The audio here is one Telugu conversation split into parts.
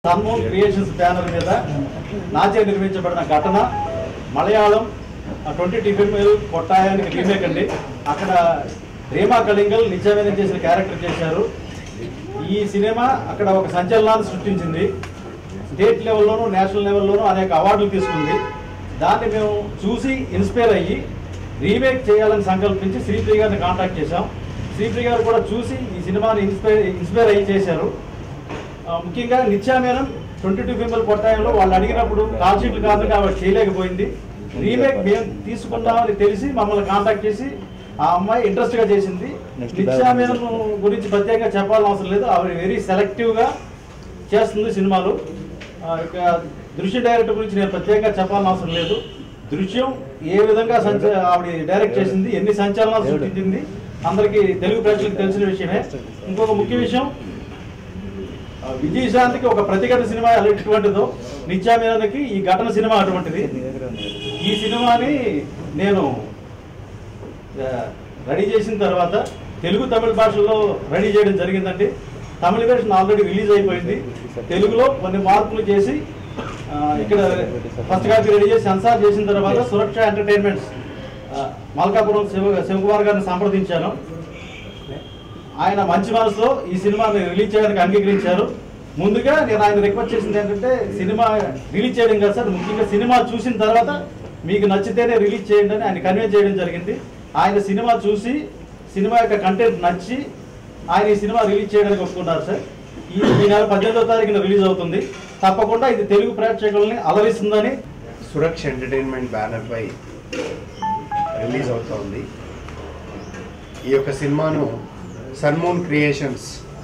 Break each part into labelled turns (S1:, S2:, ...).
S1: సన్మోన్ క్రియేషన్స్ బ్యానర్ మీద నాచే నిర్మించబడిన ఘటన మలయాళం ట్వంటీ టిఫిన్ కొట్టాయానికి రీమేక్ అండి అక్కడ రీమా కళింగల్ నిత్యావేదం చేసిన క్యారెక్టర్ చేశారు ఈ సినిమా అక్కడ ఒక సంచలనాన్ని సృష్టించింది స్టేట్ లెవెల్లోనూ నేషనల్ లెవెల్లోనూ అనేక అవార్డులు తీసుకుంది దాన్ని మేము చూసి ఇన్స్పైర్ అయ్యి రీమేక్ చేయాలని సంకల్పించి శ్రీప్రియ గారిని కాంటాక్ట్ చేశాం శ్రీప్రియ గారు కూడా చూసి ఈ సినిమాని ఇన్స్పైర్ ఇన్స్పైర్ అయ్యి చేశారు ఆ, ముఖ్యంగా నిత్యామేనం ట్వంటీ టూ ఫింబల్ కొట్టాయంలో వాళ్ళు అడిగినప్పుడు కాల్ షీట్లు కారణంగా ఆవిడ చేయలేకపోయింది రీమేక్ మేము తీసుకుందామని తెలిసి మమ్మల్ని కాంటాక్ట్ చేసి ఆ అమ్మాయి ఇంట్రెస్ట్ గా చేసింది నిత్యామేనం గురించి ప్రత్యేకంగా చెప్పాల్సిన అవసరం లేదు ఆవిడ వెరీ సెలెక్టివ్ గా చేస్తుంది సినిమాలు ఆ, ఇక దృశ్య డైరెక్టర్ గురించి నేను ప్రత్యేకంగా చెప్పాల్సిన అవసరం లేదు దృశ్యం ఏ విధంగా సంచ ఆవిడ డైరెక్ట్ చేసింది ఎన్ని సంచలనాలు సృష్టించింది అందరికీ తెలుగు ప్రజలకు తెలిసిన విషయమే ఇంకొక ముఖ్య విషయం ఆ, విజయశాంతికి ఒక ప్రతిఘట సినిమా ఎటువంటిదో నిత్యామీనానికి ఈ ఘటన సినిమా అటువంటిది ఈ సినిమాని నేను ఆ, రెడీ చేసిన తర్వాత తెలుగు తమిళ భాషలో రెడీ చేయడం జరిగిందండి తమిళ వెర్షన్ ఆల్రెడీ రిలీజ్ అయిపోయింది తెలుగులో కొన్ని మార్పులు చేసి ఆ, ఇక్కడ ఫస్ట్ కాపీ రెడీ చేసి సెన్సార్ చేసిన తర్వాత సురక్ష ఎంటర్టైన్మెంట్స్ ఆ, మల్కాపురం శివ శివకుమార్ గారిని సంప్రదించాను ఆయన మంచి మనసులో ఈ సినిమాని రిలీజ్ చేయడానికి అంగీకరించారు ముందుగా నేను ఆయన రిక్వెస్ట్ చేసింది ఏంటంటే సినిమా రిలీజ్ చేయడం కాదు సార్ ముఖ్యంగా సినిమా చూసిన తర్వాత మీకు నచ్చితేనే రిలీజ్ చేయండి అని ఆయన కన్వే చేయడం జరిగింది ఆయన సినిమా చూసి సినిమా యొక్క కంటెంట్ నచ్చి ఆయన ఈ సినిమా రిలీజ్ చేయడానికి ఒప్పుకున్నారు సార్ ఈ ఈ నెల పద్దెనిమిదో తారీఖున రిలీజ్ అవుతుంది తప్పకుండా ఇది తెలుగు ప్రేక్షకుల్ని అలరిస్తుందని
S2: సురక్ష ఎంటర్టైన్మెంట్ బ్యానర్ పై రిలీజ్ అవుతోంది ఈ యొక్క సినిమాను సన్మూన్ క్రియేషన్స్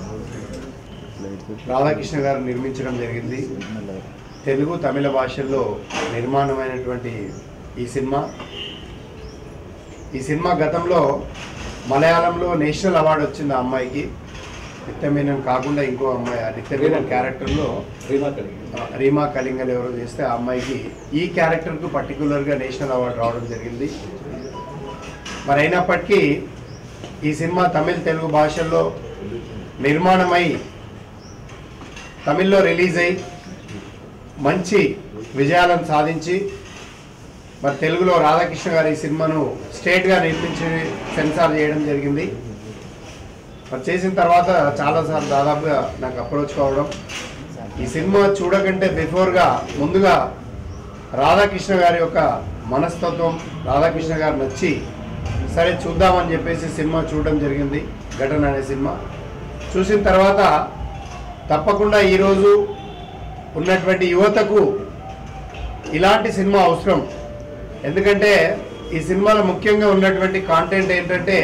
S2: రాధాకృష్ణ గారు నిర్మించడం జరిగింది తెలుగు తమిళ భాషల్లో నిర్మాణమైనటువంటి ఈ సినిమా ఈ సినిమా గతంలో మలయాళంలో నేషనల్ అవార్డు వచ్చింది ఆ అమ్మాయికి నిత్యమీనం కాకుండా ఇంకో అమ్మాయి ఆ నిత్యమీనం క్యారెక్టర్లో ఆ, రీమా కళింగల్ ఎవరో చేస్తే ఆ అమ్మాయికి ఈ క్యారెక్టర్కు పర్టికులర్గా నేషనల్ అవార్డు రావడం జరిగింది మరి అయినప్పటికీ ఈ సినిమా తమిళ తెలుగు భాషల్లో నిర్మాణమై తమిళ్లో రిలీజ్ అయి మంచి విజయాలను సాధించి మరి తెలుగులో రాధాకృష్ణ గారి ఈ సినిమాను స్టేట్గా నిర్మించి సెన్సార్ చేయడం జరిగింది మరి చేసిన తర్వాత చాలాసార్లు దాదాపుగా నాకు అప్రోచ్ కావడం ఈ సినిమా చూడకంటే బిఫోర్గా ముందుగా రాధాకృష్ణ గారి యొక్క మనస్తత్వం రాధాకృష్ణ గారు నచ్చి సరే చూద్దామని చెప్పేసి సినిమా చూడడం జరిగింది ఘటన అనే సినిమా చూసిన తర్వాత తప్పకుండా ఈరోజు ఉన్నటువంటి యువతకు ఇలాంటి సినిమా అవసరం ఎందుకంటే ఈ సినిమాలో ముఖ్యంగా ఉన్నటువంటి కాంటెంట్ ఏంటంటే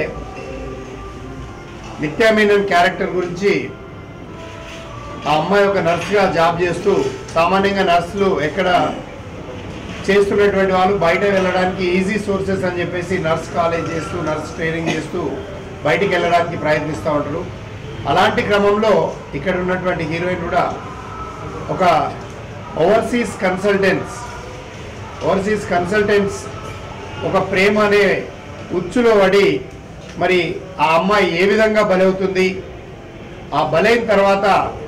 S2: నిత్యామీనన్ క్యారెక్టర్ గురించి ఆ అమ్మాయి ఒక నర్స్గా జాబ్ చేస్తూ సామాన్యంగా నర్సులు ఎక్కడ చేస్తున్నటువంటి వాళ్ళు బయట వెళ్ళడానికి ఈజీ సోర్సెస్ అని చెప్పేసి నర్స్ కాలేజ్ చేస్తూ నర్స్ ట్రైనింగ్ చేస్తూ బయటికి వెళ్ళడానికి ప్రయత్నిస్తూ ఉంటారు అలాంటి క్రమంలో ఇక్కడ ఉన్నటువంటి హీరోయిన్ కూడా ఒక ఓవర్సీస్ కన్సల్టెంట్స్ ఓవర్సీస్ కన్సల్టెంట్స్ ఒక ప్రేమ అనే ఉచ్చులో పడి మరి ఆ అమ్మాయి ఏ విధంగా బలవుతుంది ఆ బలైన తర్వాత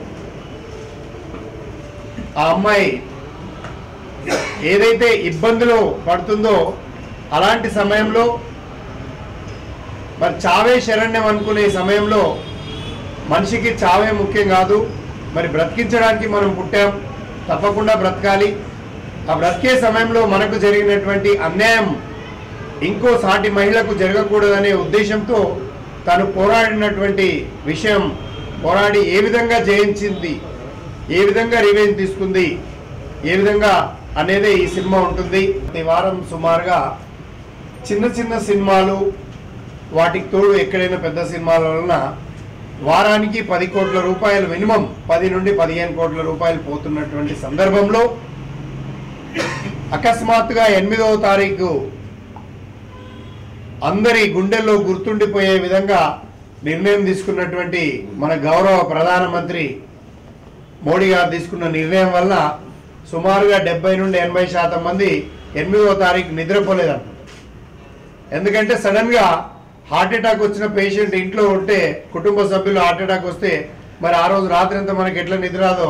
S2: ఆ అమ్మాయి ఏదైతే ఇబ్బందులు పడుతుందో అలాంటి సమయంలో మరి చావే శరణ్యం అనుకునే సమయంలో మనిషికి చావే ముఖ్యం కాదు మరి బ్రతికించడానికి మనం పుట్టాం తప్పకుండా బ్రతకాలి ఆ బ్రతికే సమయంలో మనకు జరిగినటువంటి అన్యాయం ఇంకో సాటి మహిళకు జరగకూడదనే ఉద్దేశంతో తను పోరాడినటువంటి విషయం పోరాడి ఏ విధంగా జయించింది ఏ విధంగా రివెంజ్ తీసుకుంది ఏ విధంగా అనేది ఈ సినిమా ఉంటుంది ఈ వారం సుమారుగా చిన్న చిన్న సినిమాలు వాటికి తోడు ఎక్కడైనా పెద్ద సినిమాల వలన వారానికి పది కోట్ల రూపాయలు మినిమం పది నుండి పదిహేను కోట్ల రూపాయలు పోతున్నటువంటి సందర్భంలో అకస్మాత్తుగా ఎనిమిదవ తారీఖు అందరి గుండెల్లో గుర్తుండిపోయే విధంగా నిర్ణయం తీసుకున్నటువంటి మన గౌరవ ప్రధానమంత్రి మోడీ గారు తీసుకున్న నిర్ణయం వల్ల సుమారుగా డెబ్బై నుండి ఎనభై శాతం మంది ఎనిమిదవ తారీఖు నిద్రపోలేదంట ఎందుకంటే సడన్గా హార్ట్ అటాక్ వచ్చిన పేషెంట్ ఇంట్లో ఉంటే కుటుంబ సభ్యులు హార్ట్ అటాక్ వస్తే మరి ఆ రోజు రాత్రి అంతా మనకి ఎట్లా నిద్ర రాదో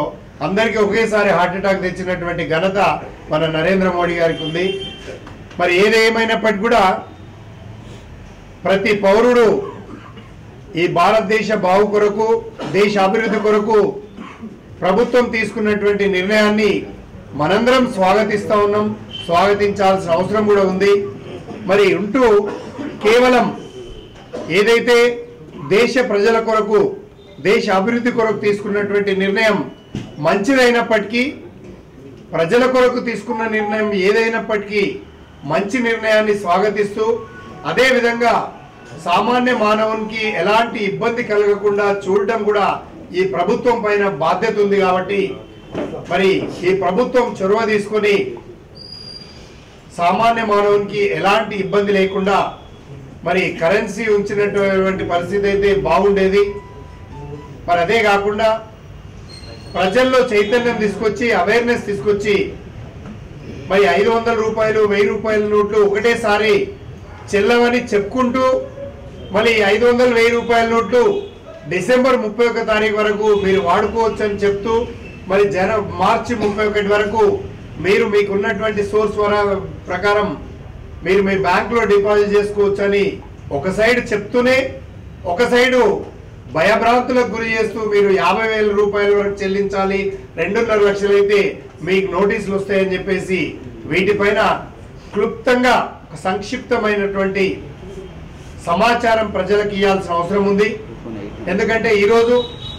S2: అందరికీ ఒకేసారి హార్ట్ అటాక్ తెచ్చినటువంటి ఘనత మన నరేంద్ర మోడీ గారికి ఉంది మరి ఏదేమైనప్పటికీ కూడా ప్రతి పౌరుడు ఈ భారతదేశ బావు కొరకు దేశ అభివృద్ధి కొరకు ప్రభుత్వం తీసుకున్నటువంటి నిర్ణయాన్ని మనందరం స్వాగతిస్తా ఉన్నాం స్వాగతించాల్సిన అవసరం కూడా ఉంది మరి ఉంటూ కేవలం ఏదైతే దేశ ప్రజల కొరకు దేశ అభివృద్ధి కొరకు తీసుకున్నటువంటి నిర్ణయం మంచిదైనప్పటికీ ప్రజల కొరకు తీసుకున్న నిర్ణయం ఏదైనప్పటికీ మంచి నిర్ణయాన్ని స్వాగతిస్తూ అదేవిధంగా సామాన్య మానవునికి ఎలాంటి ఇబ్బంది కలగకుండా చూడటం కూడా ఈ ప్రభుత్వం పైన బాధ్యత ఉంది కాబట్టి మరి ఈ ప్రభుత్వం చొరవ తీసుకొని సామాన్య మానవునికి ఎలాంటి ఇబ్బంది లేకుండా మరి కరెన్సీ ఉంచినటువంటి పరిస్థితి అయితే బాగుండేది మరి అదే కాకుండా ప్రజల్లో చైతన్యం తీసుకొచ్చి అవేర్నెస్ తీసుకొచ్చి మరి ఐదు వందల రూపాయలు వెయ్యి రూపాయల నోట్లు ఒకటేసారి చెల్లవని చెప్పుకుంటూ మళ్ళీ ఐదు వందలు వెయ్యి రూపాయల నోట్లు డిసెంబర్ ముప్పై ఒక తారీఖు వరకు మీరు వాడుకోవచ్చు అని చెప్తూ మరి జన మార్చి ముప్పై ఒకటి వరకు మీరు మీకు ఉన్నటువంటి సోర్స్ వర- ప్రకారం మీరు మీ బ్యాంకులో డిపాజిట్ చేసుకోవచ్చు అని ఒక సైడ్ చెప్తూనే ఒక సైడు భయభ్రాంతులకు గురి చేస్తూ మీరు యాభై వేల రూపాయల వరకు చెల్లించాలి రెండున్నర లక్షలు అయితే మీకు నోటీసులు వస్తాయని చెప్పేసి వీటిపైన క్లుప్తంగా ఒక సంక్షిప్తమైనటువంటి సమాచారం ప్రజలకు ఇవ్వాల్సిన అవసరం ఉంది ఎందుకంటే ఈరోజు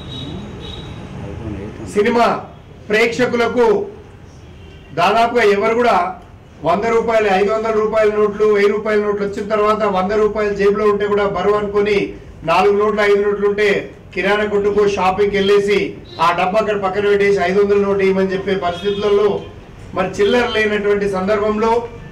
S2: సినిమా ప్రేక్షకులకు దాదాపుగా ఎవరు కూడా వంద రూపాయలు ఐదు వందల రూపాయల నోట్లు వెయ్యి రూపాయల నోట్లు వచ్చిన తర్వాత వంద రూపాయలు జేబులో ఉంటే కూడా బరువు అనుకొని నాలుగు నోట్లు ఐదు నోట్లు ఉంటే కిరాణా కొట్టుకు షాపింగ్కి వెళ్ళేసి ఆ డబ్బా అక్కడ పక్కన పెట్టేసి ఐదు వందల నోటు ఇవ్వమని చెప్పే పరిస్థితులలో మరి చిల్లర లేనటువంటి సందర్భంలో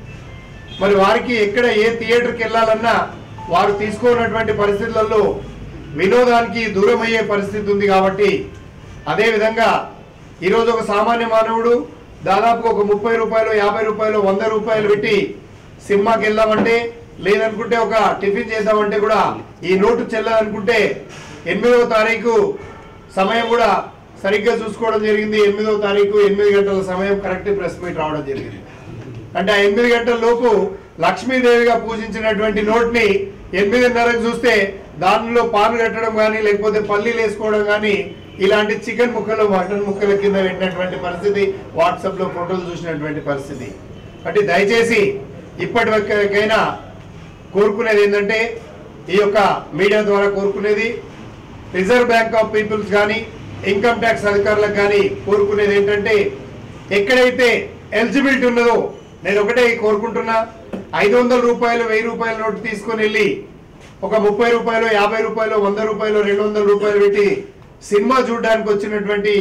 S2: మరి వారికి ఎక్కడ ఏ థియేటర్కి వెళ్ళాలన్నా వారు తీసుకోనటువంటి పరిస్థితులలో వినోదానికి దూరం అయ్యే పరిస్థితి ఉంది కాబట్టి అదే విధంగా ఈరోజు ఒక సామాన్య మానవుడు దాదాపు ఒక ముప్పై రూపాయలు యాభై రూపాయలు వంద రూపాయలు పెట్టి సినిమాకి వెళ్దామంటే లేదనుకుంటే ఒక టిఫిన్ చేద్దామంటే కూడా ఈ నోటు చెల్లదనుకుంటే ఎనిమిదవ తారీఖు సమయం కూడా సరిగ్గా చూసుకోవడం జరిగింది ఎనిమిదవ తారీఖు ఎనిమిది గంటల సమయం కరెక్ట్ ప్రెస్ మీట్ రావడం జరిగింది అంటే ఆ ఎనిమిది గంటల లోపు లక్ష్మీదేవిగా పూజించినటువంటి నోట్ని ఎనిమిదిన్నరకు చూస్తే దానిలో పాను కట్టడం కానీ లేకపోతే పల్లీలు వేసుకోవడం కానీ ఇలాంటి చికెన్ ముక్కలు మటన్ ముక్కల కింద పెట్టినటువంటి పరిస్థితి వాట్సాప్ లో ఫోటోలు చూసినటువంటి పరిస్థితి అంటే దయచేసి ఇప్పటి వరకైనా కోరుకునేది ఏంటంటే ఈ యొక్క మీడియా ద్వారా కోరుకునేది రిజర్వ్ బ్యాంక్ ఆఫ్ పీపుల్స్ కానీ ఇన్కమ్ ట్యాక్స్ అధికారులకు కానీ కోరుకునేది ఏంటంటే ఎక్కడైతే ఎలిజిబిలిటీ ఉన్నదో నేను ఒకటే కోరుకుంటున్నా ఐదు వందల రూపాయలు వెయ్యి రూపాయల నోటు తీసుకొని వెళ్ళి ఒక ముప్పై రూపాయలు యాభై రూపాయలు వంద రూపాయలు రెండు వందల రూపాయలు పెట్టి సినిమా చూడడానికి వచ్చినటువంటి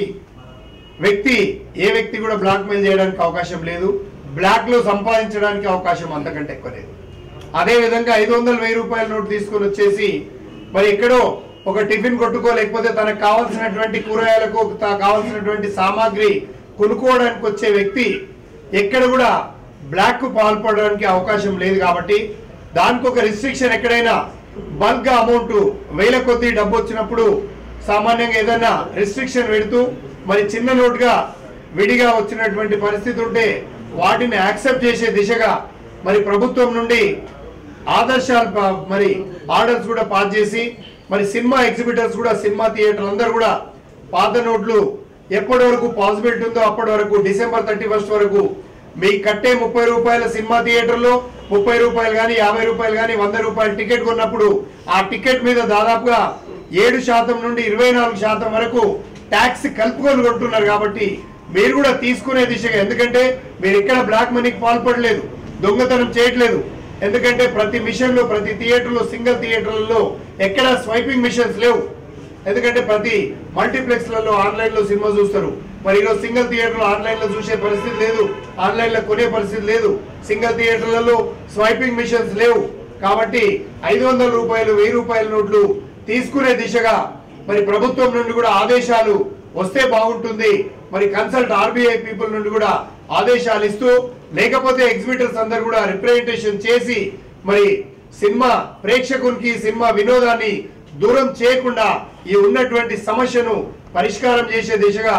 S2: వ్యక్తి ఏ వ్యక్తి కూడా బ్లాక్ మెయిల్ చేయడానికి అవకాశం లేదు బ్లాక్ లో సంపాదించడానికి అవకాశం అంతకంటే ఎక్కువ లేదు అదే విధంగా ఐదు వందల వెయ్యి రూపాయల నోటు తీసుకొని వచ్చేసి మరి ఎక్కడో ఒక టిఫిన్ కొట్టుకో లేకపోతే తనకు కావాల్సినటువంటి కూరగాయలకు తా- కావాల్సినటువంటి సామాగ్రి కొనుక్కోవడానికి వచ్చే వ్యక్తి ఎక్కడ కూడా బ్లాక్ కు పాల్పడడానికి అవకాశం లేదు కాబట్టి దానికి ఒక రిస్ట్రిక్షన్ ఎక్కడైనా బల్క్ అమౌంట్ వేల కొద్ది డబ్బు వచ్చినప్పుడు సామాన్యంగా ఏదైనా రిస్ట్రిక్షన్ పెడుతూ మరి చిన్న నోటుగా విడిగా వచ్చినటువంటి పరిస్థితి ఉంటే వాటిని యాక్సెప్ట్ చేసే దిశగా మరి ప్రభుత్వం నుండి ఆదర్శాలు ప- మరి ఆర్డర్స్ కూడా పాస్ చేసి మరి సినిమా ఎగ్జిబిటర్స్ కూడా సినిమా థియేటర్లు అందరూ కూడా పాత నోట్లు ఎప్పటి వరకు పాసిబిలిటీ ఉందో అప్పటి వరకు డిసెంబర్ థర్టీ ఫస్ట్ వరకు మీకు కట్టే ముప్పై రూపాయల సినిమా థియేటర్లో ముప్పై రూపాయలు కానీ యాభై రూపాయలు కానీ వంద రూపాయలు టికెట్ కొన్నప్పుడు ఆ టికెట్ మీద దాదాపుగా ఏడు శాతం నుండి ఇరవై నాలుగు శాతం వరకు ట్యాక్స్ కలుపుకొని కొంటున్నారు కాబట్టి మీరు కూడా తీసుకునే దిశగా ఎందుకంటే మీరు ఎక్కడ బ్లాక్ మనీకి పాల్పడలేదు దొంగతనం చేయట్లేదు ఎందుకంటే ప్రతి మిషన్లో ప్రతి థియేటర్లో సింగిల్ థియేటర్లలో ఎక్కడ స్వైపింగ్ మిషన్స్ లేవు ఎందుకంటే ప్రతి మల్టీప్లెక్స్లలో ఆన్లైన్లో సినిమా చూస్తారు మరి ఈరోజు సింగిల్ థియేటర్లో ఆన్లైన్లో చూసే పరిస్థితి లేదు ఆన్లైన్లో కొనే పరిస్థితి లేదు సింగిల్ థియేటర్లలో స్వైపింగ్ మిషన్స్ లేవు కాబట్టి ఐదు వందల రూపాయలు వెయ్యి రూపాయల నోట్లు తీసుకునే దిశగా మరి ప్రభుత్వం నుండి కూడా ఆదేశాలు వస్తే బాగుంటుంది మరి కన్సల్ట్ ఆర్బీఐ పీపుల్ నుండి కూడా ఆదేశాలు ఇస్తూ లేకపోతే ఎగ్జిబిటర్స్ అందరు కూడా రిప్రజెంటేషన్ చేసి మరి సినిమా ప్రేక్షకునికి సినిమా వినోదాన్ని దూరం చేయకుండా ఈ ఉన్నటువంటి సమస్యను పరిష్కారం చేసే దిశగా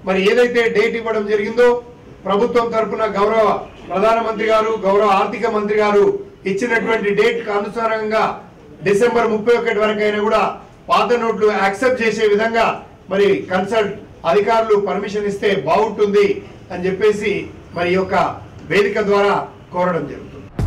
S2: మరి ఏదైతే డేట్ ఇవ్వడం జరిగిందో ప్రభుత్వం తరపున గౌరవ ప్రధానమంత్రి గారు గౌరవ ఆర్థిక మంత్రి గారు ఇచ్చినటువంటి డేట్ కు అనుసారంగా డిసెంబర్ ముప్పై ఒకటి వరకైనా కూడా పాత నోట్లు యాక్సెప్ట్ చేసే విధంగా మరి కన్సల్ట్ అధికారులు పర్మిషన్ ఇస్తే బాగుంటుంది అని చెప్పేసి మరి ఈ యొక్క వేదిక ద్వారా కోరడం జరుగుతుంది